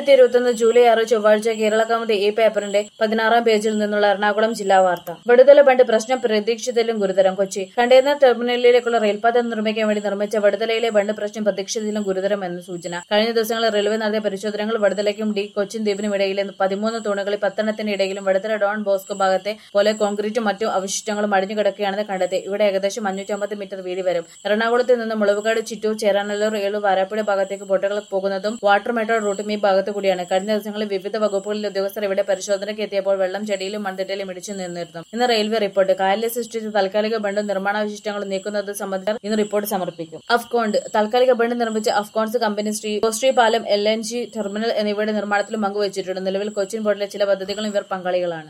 രണ്ടായിരത്തി ഇരുപത്തൊന്ന് ജൂലൈ ആറ് ചൊവ്വാഴ്ച കേരള കൗമുദി ഈ പേപ്പറിന്റെ പതിനാറാം പേജിൽ നിന്നുള്ള എറണാകുളം ജില്ലാ വാർത്ത വടുതല ബണ്ട് പ്രശ്നം പ്രതീക്ഷിതയിലും ഗുരുതരം കൊച്ചി കണ്ടെയ്നർ ടെർമിനലിലേക്കുള്ള റെയിൽപാത നിർമ്മിക്കാൻ വേണ്ടി നിർമ്മിച്ച വടുതലയിലെ ബണ്ട് പ്രശ്നം പ്രതീക്ഷിതയിലും ഗുരുതരമെന്ന് സൂചന കഴിഞ്ഞ ദിവസങ്ങളിൽ റെയിൽവേ നടത്തിയ പരിശോധനകൾ വടുതലയ്ക്കും ഡി കൊച്ചിൻ ദ്വീപിനും ഇടയിലെ പതിമൂന്ന് തൂണുകളിൽ പത്തെണ്ണത്തിന് ഇടയിലും വടുതല ഡോൺ ബോസ്കോ ഭാഗത്തെ പോലെ കോൺക്രീറ്റും മറ്റു അവശിഷ്ടങ്ങളും അടിഞ്ഞു കിടക്കുകയാണെന്ന് കണ്ടെത്തി ഇവിടെ ഏകദേശം അഞ്ഞൂറ്റമ്പത് മീറ്റർ വീതി വരും എറണാകുളത്ത് നിന്ന് മുളവുകാട് ചിറ്റൂർ ചേരാനല്ലൂർ ഏളു വാരാപ്പുഴ ഭാഗത്തേക്ക് ബോട്ടുകൾ പോകുന്നതും വാട്ടർ മെട്രോ റൂട്ടും ഈ ഭാഗത്ത് കൂടിയാണ് കഴിഞ്ഞ ദിവസങ്ങളിൽ വിവിധ വകുപ്പുകളിലെ ഉദ്യോഗസ്ഥർ ഇവിടെ പരിശോധനയ്ക്ക് എത്തിയപ്പോൾ വെള്ളം ചെടിയിലും മണ്ണിരയിലും ഇടിച്ചു നിന്നിരുന്നു ഇന്ന് റെയിൽവേ റിപ്പോർട്ട് കായലിൽ സൃഷ്ടിച്ച താൽക്കാലിക ബണ്ടും നിർമ്മാണാവശിഷ്ടങ്ങളും നീക്കുന്നത് സംബന്ധിച്ച് ഇന്ന് റിപ്പോർട്ട് സമർപ്പിക്കും അഫ്കോണ്ട് താൽക്കാലിക ബണ്ട് നിർമ്മിച്ച അഫ്കോൺസ് കമ്പനി ശ്രീ ശ്രീ പാലം എൽ എൻ ജി ടെർമിനൽ എന്നിവയുടെ നിർമ്മാണത്തിലും പങ്കുവച്ചിട്ടുണ്ട് നിലവിൽ കൊച്ചിൻ ബോർഡിലെ ചില പദ്ധതികളും ഇവർ പങ്കാളികളാണ്